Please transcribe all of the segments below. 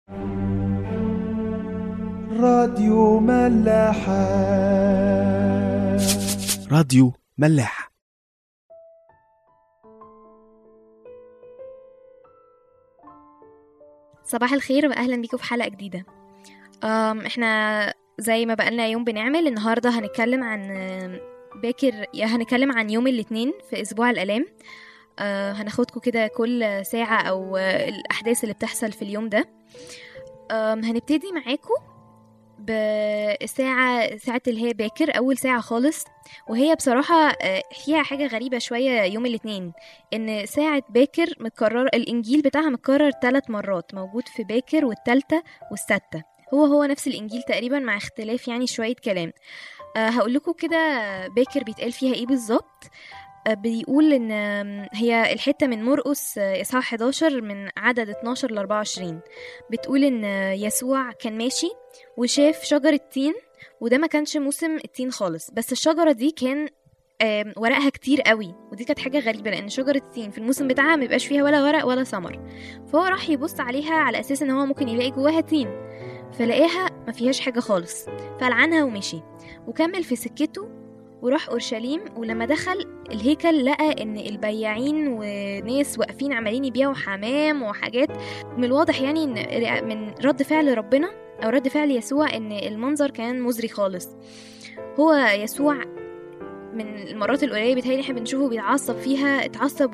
راديو ملاحة راديو ملاح صباح الخير واهلا بيكم في حلقه جديده أم احنا زي ما بقالنا يوم بنعمل النهارده هنتكلم عن آم، باكر يا هنتكلم عن يوم الاثنين في اسبوع الالام أه هناخدكم كده كل ساعه او آه، الاحداث اللي بتحصل في اليوم ده أم هنبتدي معاكم بساعة ساعة اللي هي باكر أول ساعة خالص وهي بصراحة آه، فيها حاجة غريبة شوية يوم الاثنين إن ساعة باكر متكرر الإنجيل بتاعها متكرر ثلاث مرات موجود في باكر والتالتة والستة هو هو نفس الإنجيل تقريبا مع اختلاف يعني شوية كلام أه هقول لكم كده باكر بيتقال فيها إيه بالظبط آه، بيقول إن آم، هي الحتة من مرقس آه، إصحاح 11 من عدد 12 ل 24 بتقول إن آه، يسوع كان ماشي وشاف شجرة تين وده ما كانش موسم التين خالص بس الشجرة دي كان آم، ورقها كتير قوي ودي كانت حاجة غريبة لأن شجرة التين في الموسم بتاعها ما بيبقاش فيها ولا ورق ولا ثمر فهو راح يبص عليها على أساس إن هو ممكن يلاقي جواها تين فلقاها ما فيهاش حاجة خالص فلعنها ومشي وكمل في سكته وراح أورشليم ولما دخل الهيكل لقى إن البياعين وناس واقفين عمالين يبيعوا حمام وحاجات من الواضح يعني إن من رد فعل ربنا أو رد فعل يسوع إن المنظر كان مزري خالص هو يسوع من المرات القليله بيتهيألي احنا بنشوفه بيتعصب فيها اتعصب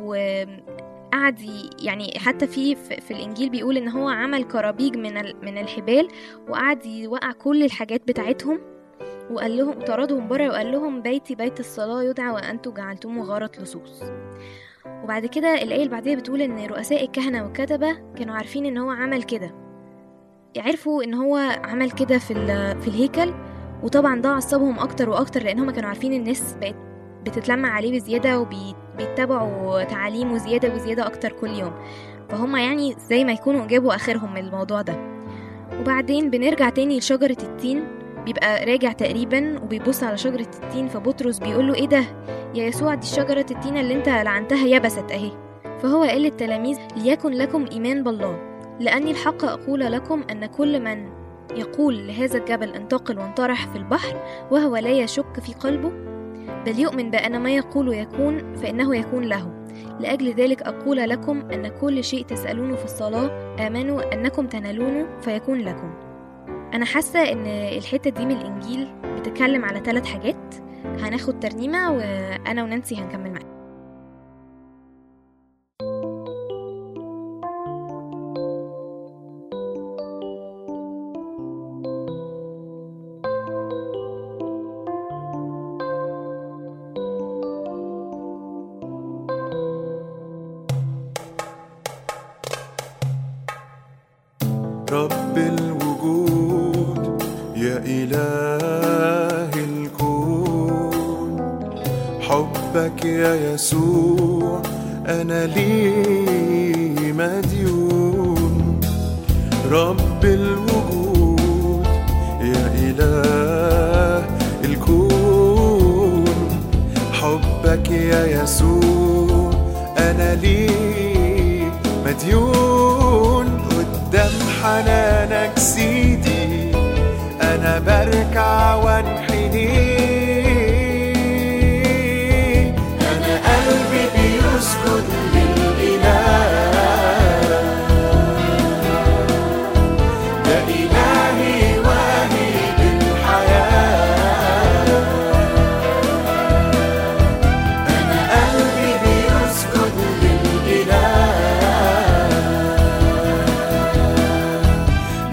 وقعد ي- يعني حتى في في في الانجيل بيقول ان هو عمل كرابيج من ال- من الحبال وقعد يوقع كل الحاجات بتاعتهم وقال لهم طردهم بره وقال لهم بيتي بيت الصلاه يدعى وانتم جعلتموه غاره لصوص وبعد كده الآية اللي بعديها بتقول إن رؤساء الكهنة والكتبة كانوا عارفين إن هو عمل كده عرفوا إن هو عمل كده في, ال- في الهيكل وطبعا ده عصبهم أكتر وأكتر لأن هم كانوا عارفين الناس بقت بتتلمع عليه بزيادة وبيتبعوا تعاليمه زيادة وزيادة أكتر كل يوم فهم يعني زي ما يكونوا جابوا آخرهم من الموضوع ده وبعدين بنرجع تاني لشجرة التين بيبقى راجع تقريبا وبيبص على شجرة التين فبطرس بيقول له ايه ده يا يسوع دي شجرة التين اللي انت لعنتها يبست اهي فهو قال للتلاميذ ليكن لكم إيمان بالله لأني الحق أقول لكم أن كل من يقول لهذا الجبل انتقل وانطرح في البحر وهو لا يشك في قلبه بل يؤمن بأن ما يقول يكون فإنه يكون له لأجل ذلك أقول لكم أن كل شيء تسألونه في الصلاة آمنوا أنكم تنالونه فيكون لكم أنا حاسة إن الحتة دي من الإنجيل بتتكلم على ثلاث حاجات هناخد ترنيمة وأنا ونانسي هنكمل معاكم رب الوجود يا إله الكون حبك يا يسوع أنا لي مديون رب الوجود يا إله الكون حبك يا يسوع أنا لي مديون قدام حنانك سيدي أنا بركع وانحني أنا قلبي بيسجد للإله يا إلهي واهب الحياة أنا قلبي بيسجد للإله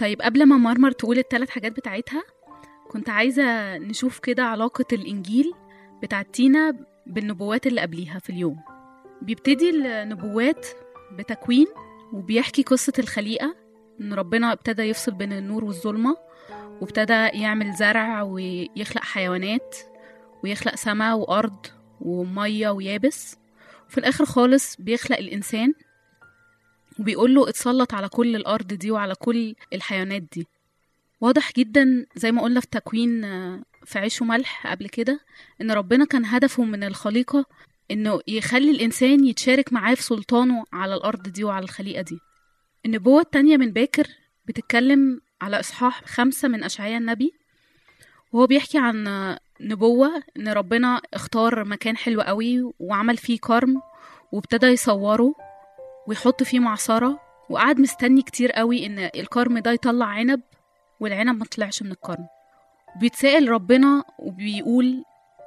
طيب قبل ما مرمر تقول الثلاث حاجات بتاعتها كنت عايزة نشوف كده علاقة الإنجيل بتاعت تينا بالنبوات اللي قبليها في اليوم بيبتدي النبوات بتكوين وبيحكي قصة الخليقة إن ربنا ابتدى يفصل بين النور والظلمة وابتدى يعمل زرع ويخلق حيوانات ويخلق سماء وأرض ومية ويابس وفي الآخر خالص بيخلق الإنسان وبيقول له اتسلط على كل الأرض دي وعلى كل الحيوانات دي واضح جدا زي ما قلنا في تكوين آه، في عيش وملح قبل كده إن ربنا كان هدفه من الخليقة إنه يخلي الإنسان يتشارك معاه في سلطانه على الأرض دي وعلى الخليقة دي النبوة التانية من باكر بتتكلم على إصحاح خمسة من أشعياء النبي وهو بيحكي عن آه، نبوة إن ربنا اختار مكان حلو قوي وعمل فيه كرم وابتدى يصوره ويحط فيه معصرة وقعد مستني كتير قوي إن الكرم ده يطلع عنب والعنب ما طلعش من الكرم بيتسأل ربنا وبيقول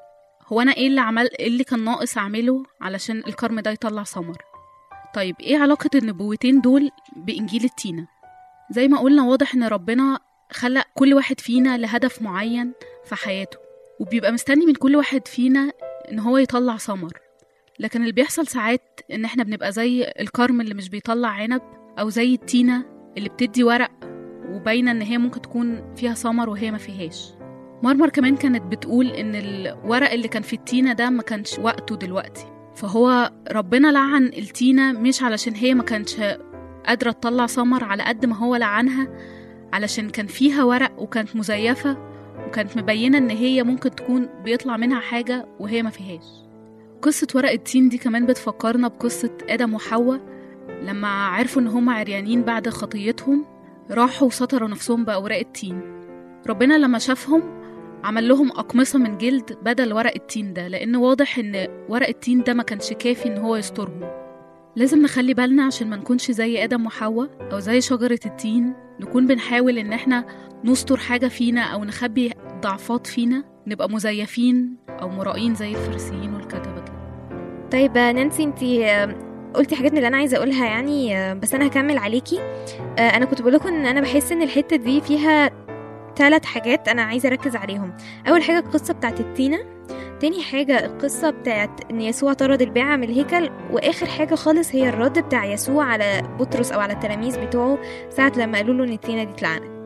هو أنا إيه اللي عمل إيه اللي كان ناقص أعمله علشان الكرم ده يطلع ثمر طيب إيه علاقة النبوتين دول بإنجيل التينة زي ما قلنا واضح إن ربنا خلق كل واحد فينا لهدف معين في حياته وبيبقى مستني من كل واحد فينا إن هو يطلع ثمر لكن اللي بيحصل ساعات إن إحنا بنبقى زي الكرم اللي مش بيطلع عنب أو زي التينة اللي بتدي ورق وباينة إن هي ممكن تكون فيها ثمر وهي ما فيهاش مرمر كمان كانت بتقول إن الورق اللي كان في التينة ده ما كانش وقته دلوقتي فهو ربنا لعن التينة مش علشان هي ما كانتش قادرة تطلع ثمر على قد ما هو لعنها علشان كان فيها ورق وكانت مزيفة وكانت مبينة إن هي ممكن تكون بيطلع منها حاجة وهي ما فيهاش قصة ورق التين دي كمان بتفكرنا بقصة آدم وحواء لما عرفوا إن هما عريانين بعد خطيتهم راحوا وسطروا نفسهم بأوراق التين ربنا لما شافهم عمل لهم أقمصة من جلد بدل ورق التين ده لأن واضح إن ورق التين ده ما كانش كافي إن هو يسترهم لازم نخلي بالنا عشان ما نكونش زي آدم وحواء أو زي شجرة التين نكون بنحاول إن إحنا نستر حاجة فينا أو نخبي ضعفات فينا نبقى مزيفين أو مرائين زي الفريسيين والكتبة كده طيب آه، نانسي انتي آه، قلتي حاجات من اللي انا عايزه اقولها يعني آه، بس انا هكمل عليكي آه، انا كنت بقول لكم ان انا بحس ان الحته دي فيها ثلاث حاجات انا عايزه اركز عليهم اول حاجه القصه بتاعت التينه تاني حاجة القصة بتاعت إن يسوع طرد الباعة من الهيكل وآخر حاجة خالص هي الرد بتاع يسوع على بطرس أو على التلاميذ بتوعه ساعة لما قالوا له إن التينة دي اتلعنت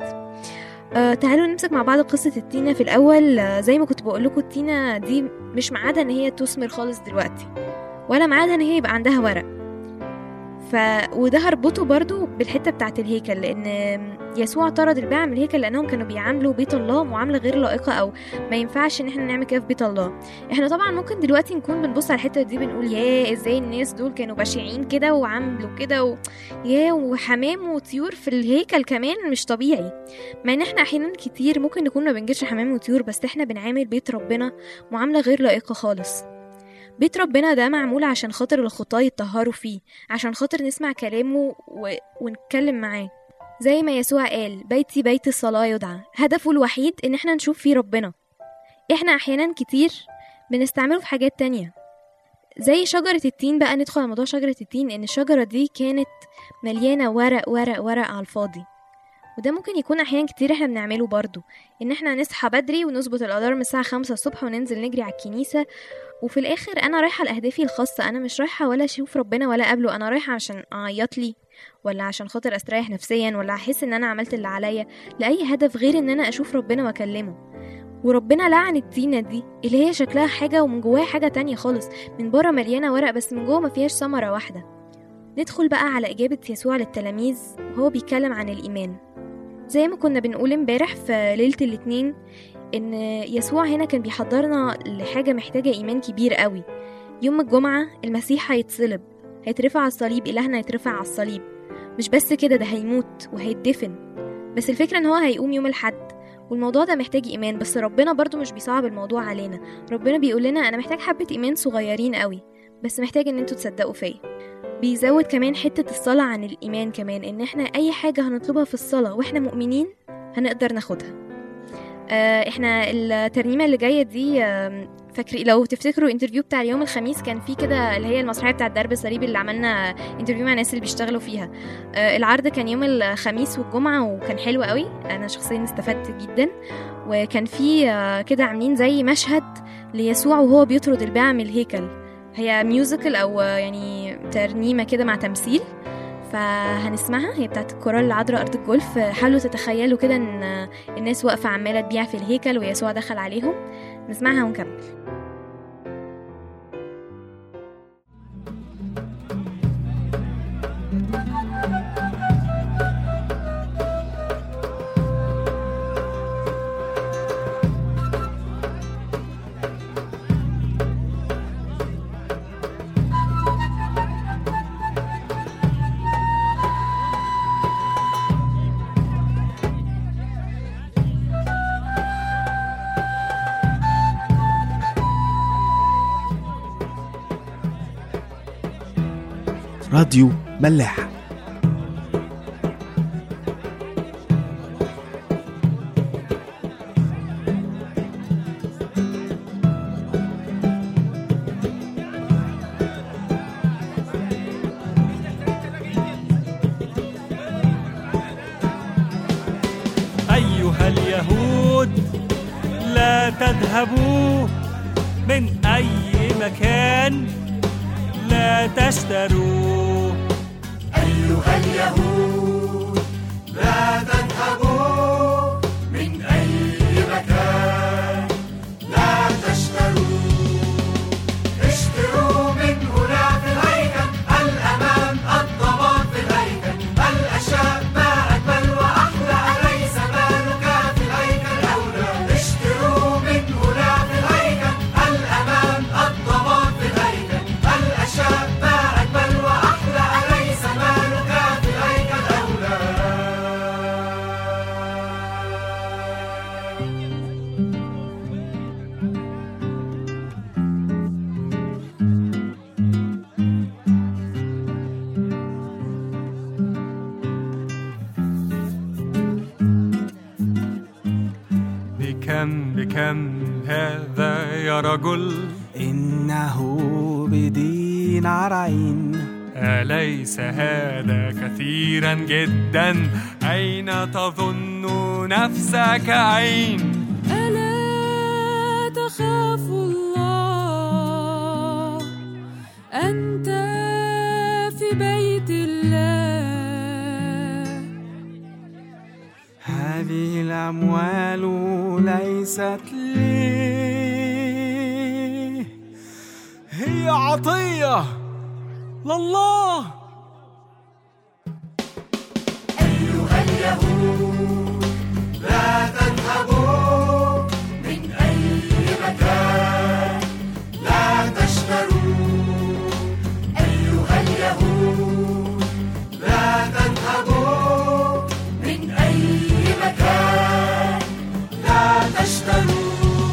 آه تعالوا نمسك مع بعض قصة التينة في الأول آه زي ما كنت بقول لكم التينة دي مش معادة إن هي تثمر خالص دلوقتي ولا معادة إن هي يبقى عندها ورق ف وده هربطه برضو بالحته بتاعت الهيكل لان يسوع طرد الباعة من الهيكل لانهم كانوا بيعاملوا بيت الله معامله غير لائقه او ما ينفعش ان احنا نعمل كده في بيت الله احنا طبعا ممكن دلوقتي نكون بنبص على الحته دي بنقول ياه ازاي الناس دول كانوا بشعين كده وعملوا كده و... ياه وحمام وطيور في الهيكل كمان مش طبيعي مع ان احنا احيانا كتير ممكن نكون ما بنجيبش حمام وطيور بس احنا بنعامل بيت ربنا معامله غير لائقه خالص بيت ربنا ده معمول عشان خاطر الخطاة يتطهروا فيه عشان خاطر نسمع كلامه و... ونتكلم معاه زي ما يسوع قال بيتي بيت الصلاة يدعى هدفه الوحيد ان احنا نشوف فيه ربنا احنا احيانا كتير بنستعمله في حاجات تانية زي شجرة التين بقى ندخل على موضوع شجرة التين ان الشجرة دي كانت مليانة ورق ورق ورق على الفاضي وده ممكن يكون احيانا كتير احنا بنعمله برضو ان احنا نصحى بدري ونظبط الالارم الساعة خمسة الصبح وننزل نجري على الكنيسة وفي الاخر انا رايحه لاهدافي الخاصه انا مش رايحه ولا اشوف ربنا ولا اقابله انا رايحه عشان اعيط لي ولا عشان خاطر استريح نفسيا ولا احس ان انا عملت اللي عليا لاي هدف غير ان انا اشوف ربنا واكلمه وربنا لعن التينة دي اللي هي شكلها حاجة ومن جواها حاجة تانية خالص من بره مليانة ورق بس من جوه ما فيهاش ثمرة واحدة ندخل بقى على إجابة يسوع للتلاميذ وهو بيتكلم عن الإيمان زي ما كنا بنقول امبارح في ليلة الاتنين ان يسوع هنا كان بيحضرنا لحاجة محتاجة ايمان كبير قوي يوم الجمعة المسيح هيتصلب هيترفع على الصليب إلهنا هيترفع على الصليب مش بس كده ده هيموت وهيتدفن بس الفكرة ان هو هيقوم يوم الحد والموضوع ده محتاج ايمان بس ربنا برضو مش بيصعب الموضوع علينا ربنا بيقول لنا انا محتاج حبة ايمان صغيرين قوي بس محتاج ان انتوا تصدقوا فيا بيزود كمان حتة الصلاة عن الإيمان كمان إن إحنا أي حاجة هنطلبها في الصلاة وإحنا مؤمنين هنقدر ناخدها آه، احنا الترنيمه اللي جايه دي آم، فاكري لو تفتكروا انترفيو بتاع اليوم الخميس كان في كده اللي هي المسرحيه بتاع الدرب الصليبي اللي عملنا انترفيو مع الناس اللي بيشتغلوا فيها آه، العرض كان يوم الخميس والجمعه وكان حلو قوي انا شخصيا استفدت جدا وكان في آه، كده عاملين زي مشهد ليسوع وهو بيطرد الباعة من الهيكل هي ميوزيكال او آه، يعني ترنيمه كده مع تمثيل فهنسمعها هي بتاعت الكورال العذراء ارض الجولف حاولوا تتخيلوا كده ان آه، الناس واقفه عماله تبيع في الهيكل ويسوع دخل عليهم نسمعها ونكمل راديو ملاح أيها اليهود لا تذهبوا من أي مكان لا تشتروا أيها اليهود لا تذهبوا من أي مكان لا تشتروا اشتروا من هنا في الهيكل الأمان الضمان في الهيكل الأشياء ما أجمل وأحلى أليس مالك في الهيكل أولى اشتروا من هنا في الهيكل الأمان الضمان في الهيكل الأشياء ما أجمل وأحلى أليس مالك في الهيكل أولى بكم بكم هذا يا رجل إنه بدين عرعين أليس هذا كثيرا جدا أين تظن نفسك عين ألا تخاف الله أنت في بيت الله هذه الأموال ليست لي هي عطية لله أيها اليهود لا تذهبوا من أي مكان لا تشتروا أيها اليهود لا تذهبوا من أي مكان لا تشتروا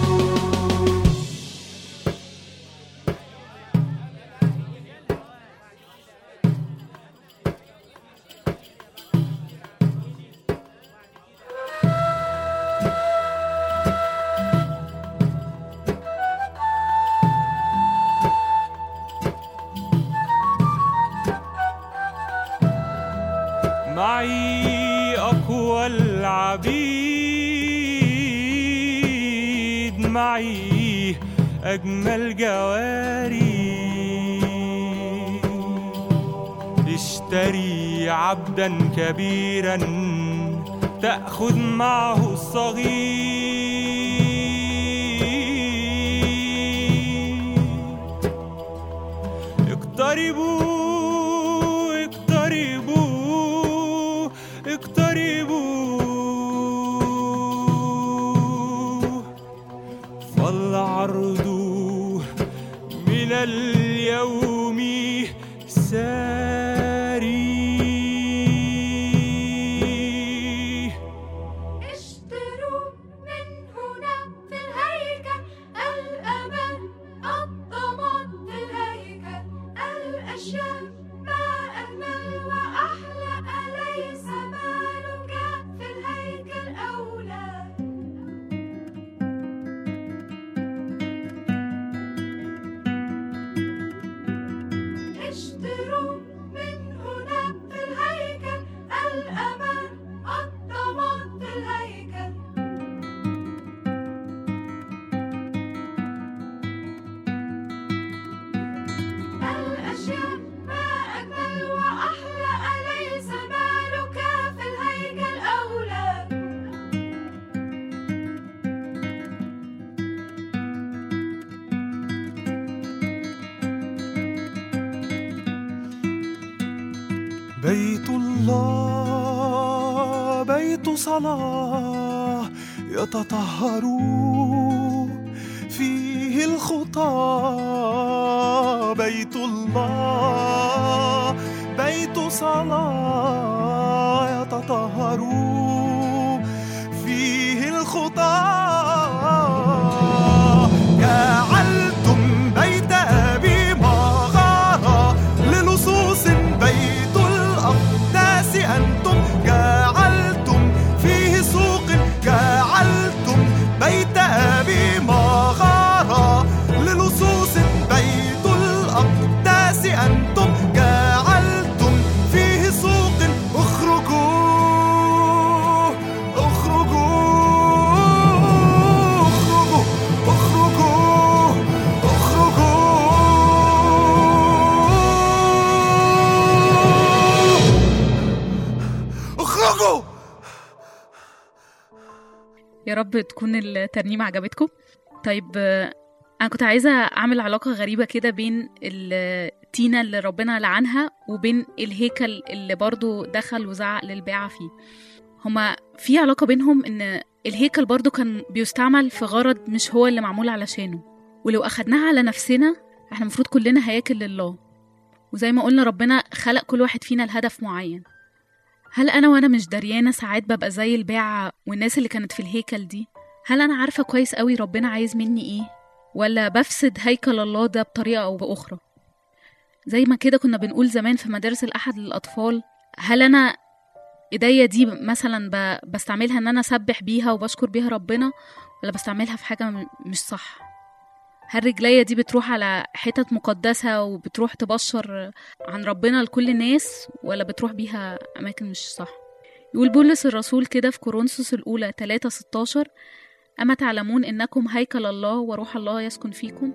معي أقوى العبيد معي أجمل جواري اشتري عبدا كبيرا تأخذ معه الصغير اقتربوا اقتربوا اقتربوا فالعرض من اليوم ساري اشتروا من هنا في الهيكل الأمان الضمان في الهيكل الأشياء ما أجمل وأحلى أليس مالك في الهيكل أولى بيت الله بيت صلاة يتطهر فيه الخطى بيت الله بيت صلاة يتطهر فيه الخطى جعلتم بيت أبي مغارة للصوص بيت الأقداس أنتم جعلتم فيه سوق جعلتم بيت أبي مغارة للصوص بيت الأقداس أنتم جعلتم فيه سوق اخرجوا اخرجوا اخرجوا اخرجوا اخرجوا اخرجوا يا رب تكون الترنيمة عجبتكم طيب آه، أنا كنت عايزة أعمل علاقة غريبة كده بين التينة اللي ربنا لعنها وبين الهيكل اللي برضو دخل وزعق للباعة فيه هما في علاقة بينهم إن الهيكل برضو كان بيستعمل في غرض مش هو اللي معمول علشانه ولو أخدناها على نفسنا احنا المفروض كلنا هياكل لله وزي ما قلنا ربنا خلق كل واحد فينا لهدف معين هل أنا وأنا مش دريانة ساعات ببقى زي الباعة والناس اللي كانت في الهيكل دي هل أنا عارفة كويس قوي ربنا عايز مني إيه ولا بفسد هيكل الله ده بطريقة أو بأخرى زي ما كده كنا بنقول زمان في مدارس الأحد للأطفال هل أنا إيديا دي مثلا ب- بستعملها إن أنا أسبح بيها وبشكر بيها ربنا ولا بستعملها في حاجة م- مش صح هل رجليا دي بتروح على حتت مقدسة وبتروح تبشر عن ربنا لكل الناس ولا بتروح بيها أماكن مش صح يقول بولس الرسول كده في كورنثوس الأولى 3 16 أما تعلمون إنكم هيكل الله وروح الله يسكن فيكم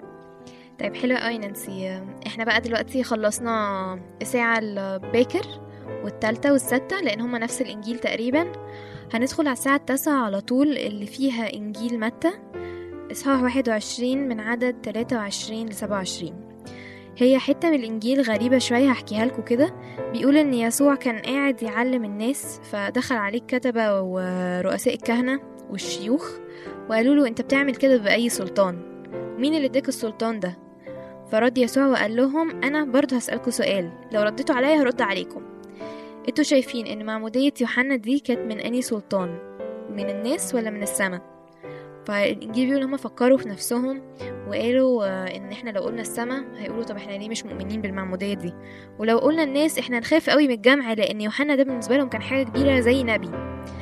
طيب حلو قوي نانسي احنا بقى دلوقتي خلصنا الساعة الباكر والتالتة والستة لأن هما نفس الإنجيل تقريبا هندخل على الساعة التاسعة على طول اللي فيها إنجيل متى إصحاح واحد وعشرين من عدد تلاتة وعشرين لسبعة وعشرين هي حتة من الإنجيل غريبة شوية هحكيها لكم كده بيقول إن يسوع كان قاعد يعلم الناس فدخل عليه الكتبة ورؤساء الكهنة والشيوخ وقالوا له أنت بتعمل كده بأي سلطان مين اللي اداك السلطان ده فرد يسوع وقال لهم انا برضه هسألكوا سؤال لو رديتوا عليا هرد عليكم انتوا شايفين ان معمودية يوحنا دي كانت من اني سلطان من الناس ولا من السماء فالانجيل بيقول هما فكروا في نفسهم وقالوا آه، ان احنا لو قلنا السماء هيقولوا طب احنا ليه مش مؤمنين بالمعمودية دي ولو قلنا الناس احنا نخاف قوي من الجمع لان يوحنا ده بالنسبة لهم كان حاجة كبيرة زي نبي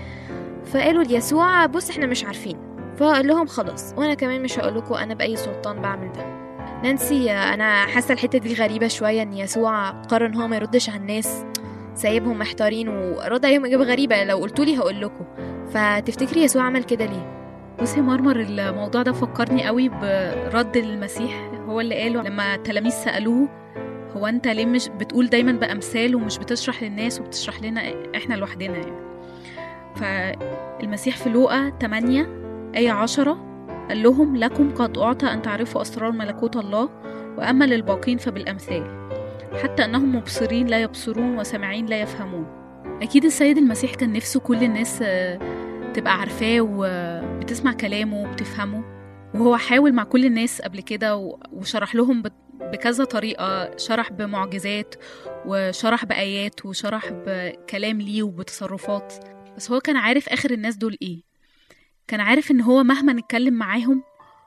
فقالوا ليسوع بص احنا مش عارفين فقال لهم خلاص وانا كمان مش هقول لكم انا باي سلطان بعمل ده نانسي انا حاسه الحته دي غريبه شويه ان يسوع قرر ان هو ما يردش على الناس سايبهم محتارين ورد عليهم اجابه غريبه لو قلتوا لي هقول لكم فتفتكري يسوع عمل كده ليه بصي يا مرمر الموضوع ده فكرني قوي برد المسيح هو اللي قاله لما التلاميذ سألوه هو انت ليه مش بتقول دايما بأمثال ومش بتشرح للناس وبتشرح لنا احنا لوحدنا يعني فالمسيح في لوقا 8 آية 10 قال لهم لكم قد أعطى أن تعرفوا أسرار ملكوت الله وأما للباقين فبالأمثال حتى أنهم مبصرين لا يبصرون وسامعين لا يفهمون أكيد السيد المسيح كان نفسه كل الناس آه، تبقى عارفاه وبتسمع كلامه وبتفهمه وهو حاول مع كل الناس قبل كده و- وشرح لهم بت- بكذا طريقة شرح بمعجزات وشرح بآيات وشرح بكلام ليه وبتصرفات بس هو كان عارف آخر الناس دول إيه كان عارف إن هو مهما نتكلم معاهم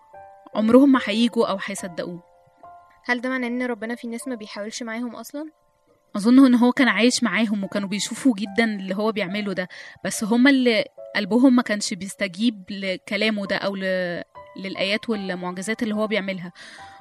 عمرهم ما هيجوا أو هيصدقوه هل ده معناه ان ربنا في ناس ما بيحاولش معاهم اصلا اظن ان هو كان عايش معاهم وكانوا بيشوفوا جدا اللي هو بيعمله ده بس هما اللي قلبهم ما كانش بيستجيب لكلامه ده او ل... للايات والمعجزات اللي هو بيعملها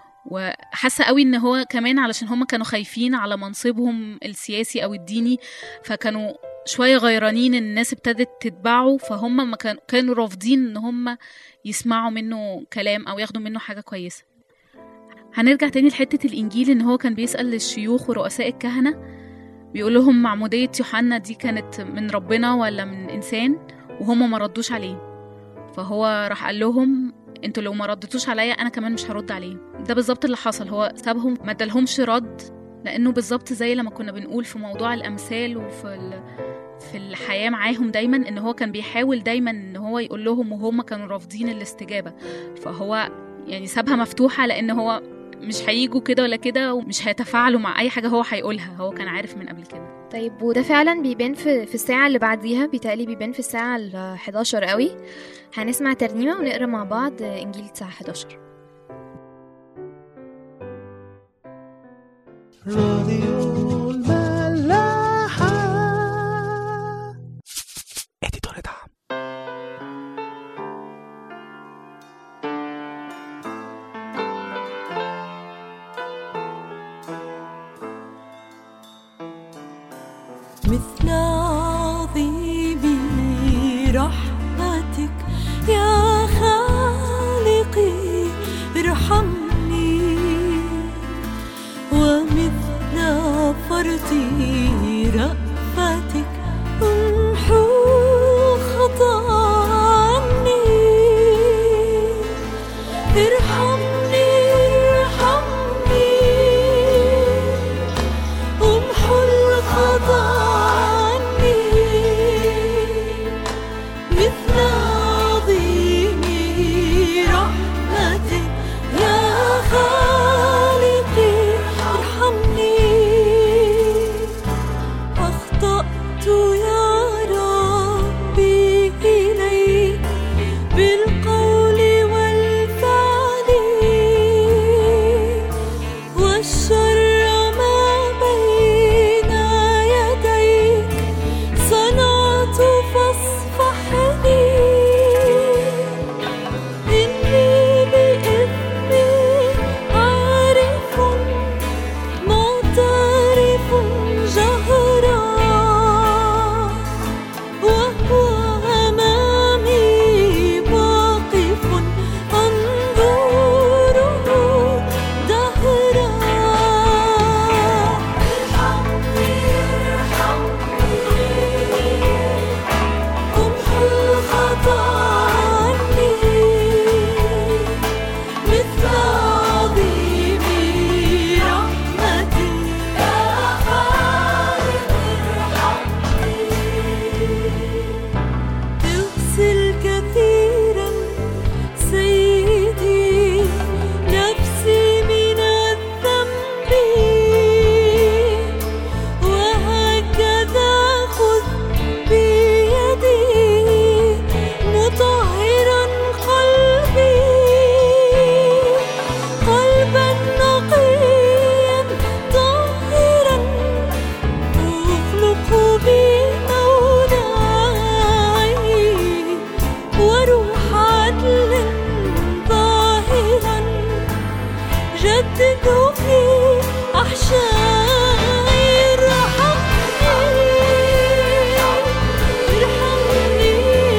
وحاسه قوي ان هو كمان علشان هما كانوا خايفين على منصبهم السياسي او الديني فكانوا شويه غيرانين ان الناس ابتدت تتبعه فهم ما كانوا كانوا رافضين ان هم يسمعوا منه كلام او ياخدوا منه حاجه كويسه هنرجع تاني لحتة الإنجيل إن هو كان بيسأل الشيوخ ورؤساء الكهنة بيقول لهم معمودية يوحنا دي كانت من ربنا ولا من إنسان وهم ما ردوش عليه فهو راح قال لهم انتوا لو ما ردتوش عليا انا كمان مش هرد عليه ده بالظبط اللي حصل هو سابهم ما ادالهمش رد لانه بالظبط زي لما كنا بنقول في موضوع الامثال وفي ال... في الحياه معاهم دايما ان هو كان بيحاول دايما ان هو يقول لهم وهم كانوا رافضين الاستجابه فهو يعني سابها مفتوحه لان هو مش هيجوا كده ولا كده ومش هيتفاعلوا مع اي حاجه هو هيقولها هو كان عارف من قبل كده طيب وده فعلا بيبان في في الساعة اللي بعديها بيتهيألي بيبان في الساعة ال 11 قوي هنسمع ترنيمة ونقرا مع بعض إنجيل الساعة 11 راديو الملاحة اديتور دعم مثل عظيم رحمتك يا خالقي ارحمني ومثل فرط رأفتك امحو خطا عني ارحمني ارحمني امحو الخطا عني مثل عظيم رحمتك يا خالقي ارحمني أخطأت يا ربي إليك بالقول والفعل والشر ما بين يديك صنعت فاصفحني إني بإثمي عارف معترف جهرا وهو أمامي واقف أنظره دهرا ارحمني ارحمني امحو الخطا عني مثل عظيم رحمتي يا خالق ارحمني اغسل كثيرا سيدي نفسي من الذنب وهكذا خذ بيدي مطهرا قلبي قلبا نقيا طاهرا اخلق بي مولاي وروح عدل ظاهرا جدده في أحشائي ارحمني ارحمني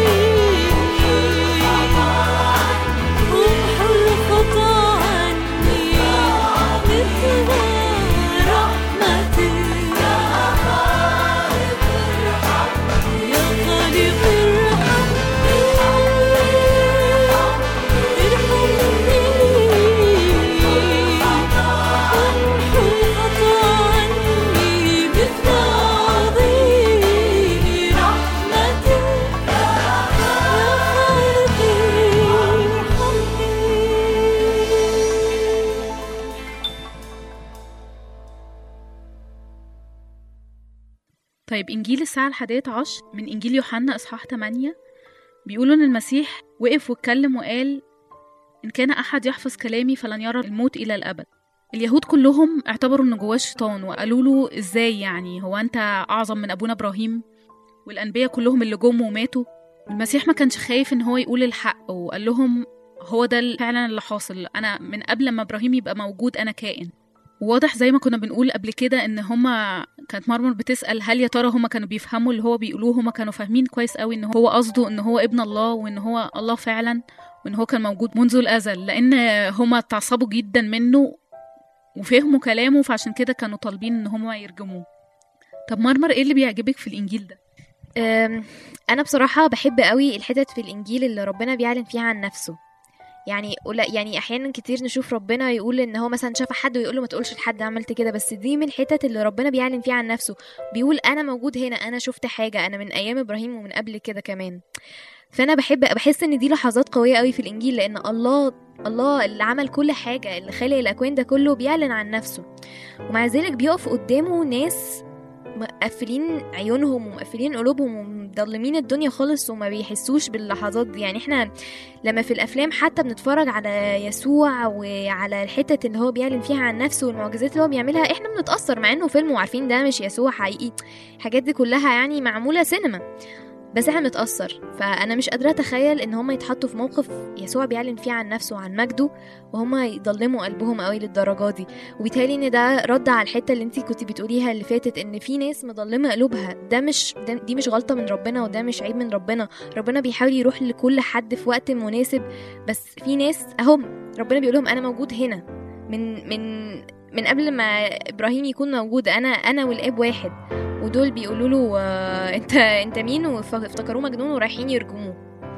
امحو الخطا عني مثل رحمتي يا خالق ارحمني يا خالق ارحمني امحو الخطا عني مثل عظيم رحمتك يا خالقي ارحمني طيب إنجيل الساعة الحادية عشر من إنجيل يوحنا إصحاح 8 بيقولوا إن المسيح وقف واتكلم وقال إن كان أحد يحفظ كلامي فلن يرى الموت إلى الأبد اليهود كلهم اعتبروا إن جواه شيطان وقالوا له إزاي يعني هو أنت أعظم من أبونا إبراهيم والأنبياء كلهم اللي جم وماتوا المسيح ما كانش خايف إن هو يقول الحق وقال لهم هو ده فعلا اللي حاصل أنا من قبل ما إبراهيم يبقى موجود أنا كائن واضح زي ما كنا بنقول قبل كده ان هما كانت مرمر بتسال هل يا ترى هما كانوا بيفهموا اللي هو بيقولوه هما كانوا فاهمين كويس قوي ان هو قصده ان هو ابن الله وان هو الله فعلا وان هو كان موجود منذ الازل لان هما اتعصبوا جدا منه وفهموا كلامه فعشان كده كانوا طالبين ان هما يرجموه طب مرمر ايه اللي بيعجبك في الانجيل ده أم، انا بصراحه بحب قوي الحتت في الانجيل اللي ربنا بيعلن فيها عن نفسه يعني قل- يعني احيانا كتير نشوف ربنا يقول ان هو مثلا شاف حد ويقول له ما تقولش لحد عملت كده بس دي من الحتت اللي ربنا بيعلن فيها عن نفسه بيقول انا موجود هنا انا شفت حاجه انا من ايام ابراهيم ومن قبل كده كمان فانا بحب بحس ان دي لحظات قويه قوي في الانجيل لان الله الله اللي عمل كل حاجه اللي خلق الاكوان ده كله بيعلن عن نفسه ومع ذلك بيقف قدامه ناس مقفلين عيونهم ومقفلين قلوبهم ومضلمين الدنيا خالص وما بيحسوش باللحظات دي يعني احنا لما في الافلام حتى بنتفرج على يسوع وعلى الحتة اللي هو بيعلن فيها عن نفسه والمعجزات اللي هو بيعملها احنا بنتأثر مع انه فيلم وعارفين ده مش يسوع حقيقي الحاجات دي كلها يعني معمولة سينما بس احنا بنتأثر فأنا مش قادرة أتخيل إن هما يتحطوا في موقف يسوع بيعلن فيه عن نفسه وعن مجده وهما يضلموا قلبهم قوي للدرجة دي وبالتالي ان ده رد على الحته اللي انت كنت بتقوليها اللي فاتت ان في ناس مضلمه قلوبها ده مش ده دي مش غلطه من ربنا وده مش عيب من ربنا ربنا بيحاول يروح لكل حد في وقت مناسب بس في ناس اهم ربنا بيقول لهم انا موجود هنا من من من قبل ما ابراهيم يكون موجود انا انا والاب واحد ودول بيقولوا له آه، انت انت مين وافتكروه مجنون ورايحين يرجموه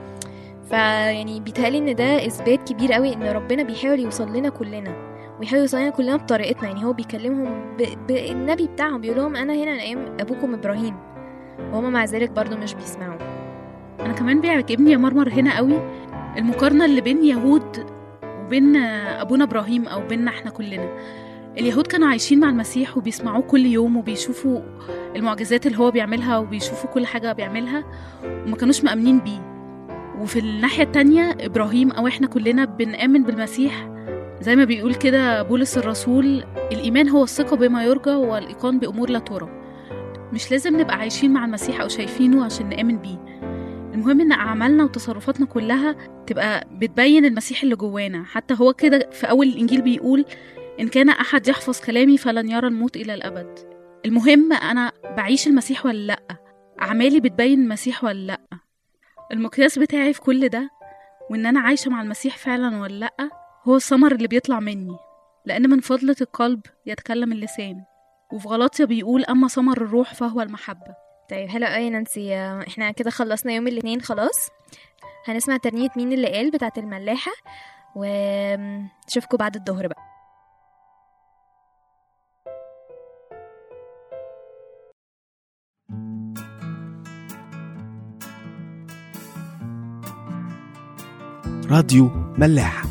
فيعني بيتهيألي ان ده اثبات كبير قوي ان ربنا بيحاول يوصل لنا كلنا ويحاول يوصل لنا كلنا بطريقتنا يعني هو بيكلمهم ب... بالنبي بتاعهم بيقول لهم انا هنا من ايام ابوكم ابراهيم وهما مع ذلك برضو مش بيسمعوا انا كمان بيعجبني يا مرمر هنا قوي المقارنه اللي بين يهود وبين ابونا ابراهيم او بيننا احنا كلنا اليهود كانوا عايشين مع المسيح وبيسمعوه كل يوم وبيشوفوا المعجزات اللي هو بيعملها وبيشوفوا كل حاجه بيعملها وما كانوش مأمنين بيه وفي الناحيه التانية ابراهيم او احنا كلنا بنآمن بالمسيح زي ما بيقول كده بولس الرسول الإيمان هو الثقة بما يرجى والإيقان بأمور لا ترى مش لازم نبقى عايشين مع المسيح أو شايفينه عشان نآمن بيه المهم إن أعمالنا وتصرفاتنا كلها تبقى بتبين المسيح اللي جوانا حتى هو كده في أول الإنجيل بيقول إن كان أحد يحفظ كلامي فلن يرى الموت إلى الأبد المهم أنا بعيش المسيح ولا لأ أعمالي بتبين المسيح ولا لأ المقياس بتاعي في كل ده وإن أنا عايشة مع المسيح فعلا ولا لأ هو الثمر اللي بيطلع مني لأن من فضلة القلب يتكلم اللسان وفي غلطية بيقول أما ثمر الروح فهو المحبة طيب حلو قوي يا نانسي آه، احنا كده خلصنا يوم الاثنين خلاص هنسمع ترنيمة مين اللي قال بتاعت الملاحة ونشوفكم بعد الظهر بقى راديو ملاح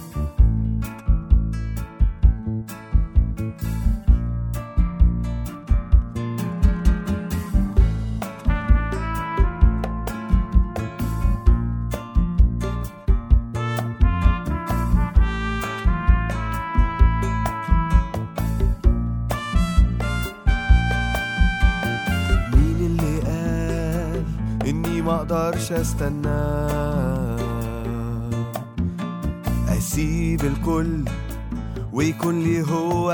مين اللي قال اني ما اقدرش استنى اسيب الكل ويكون لي هو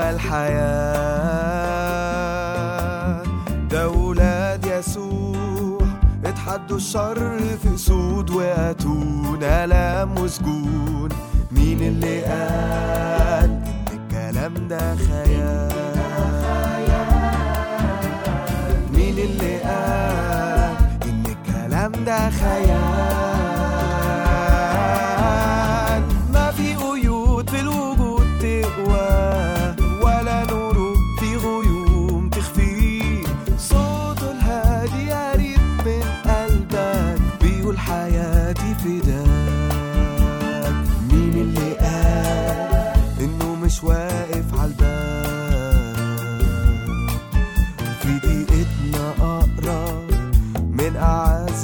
الحياة ده ولاد يسوع اتحدوا الشر في اسود واتون الام وسجون مين اللي قال ان الكلام ده خيال مين اللي قال ان الكلام ده خيال ما في قيود في الوجود تقوى ولا نور في غيوم تخفيه صوته الهادي قريب من قلبك بيقول حياتي فداك مين اللي قال انه مش واقف عالباب في دقيقتنا أقرب من أعز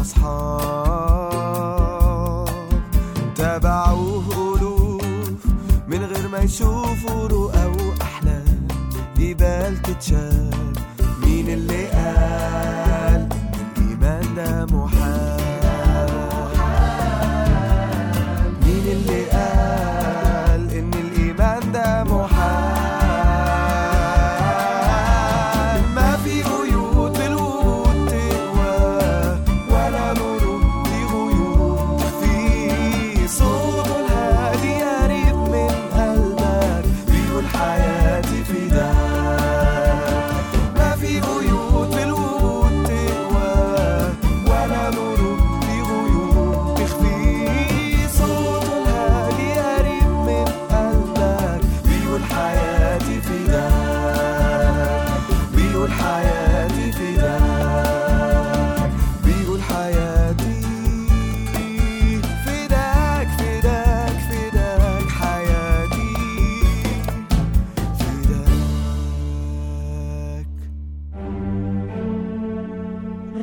الأصحاب تابعوه ألوف من غير ما يشوفوا رؤى وأحلام جبال تتشال مين اللي قال إن الإيمان ده محال مين اللي قال إن الإيمان ده محال ما في قيود في الوجود تقوى ولا نور في غيوم تخفي صوت الهادي قريب من قلبك بيقول حياتي فداك ما في قيود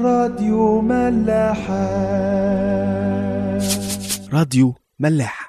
راديو ملاحة راديو ملاح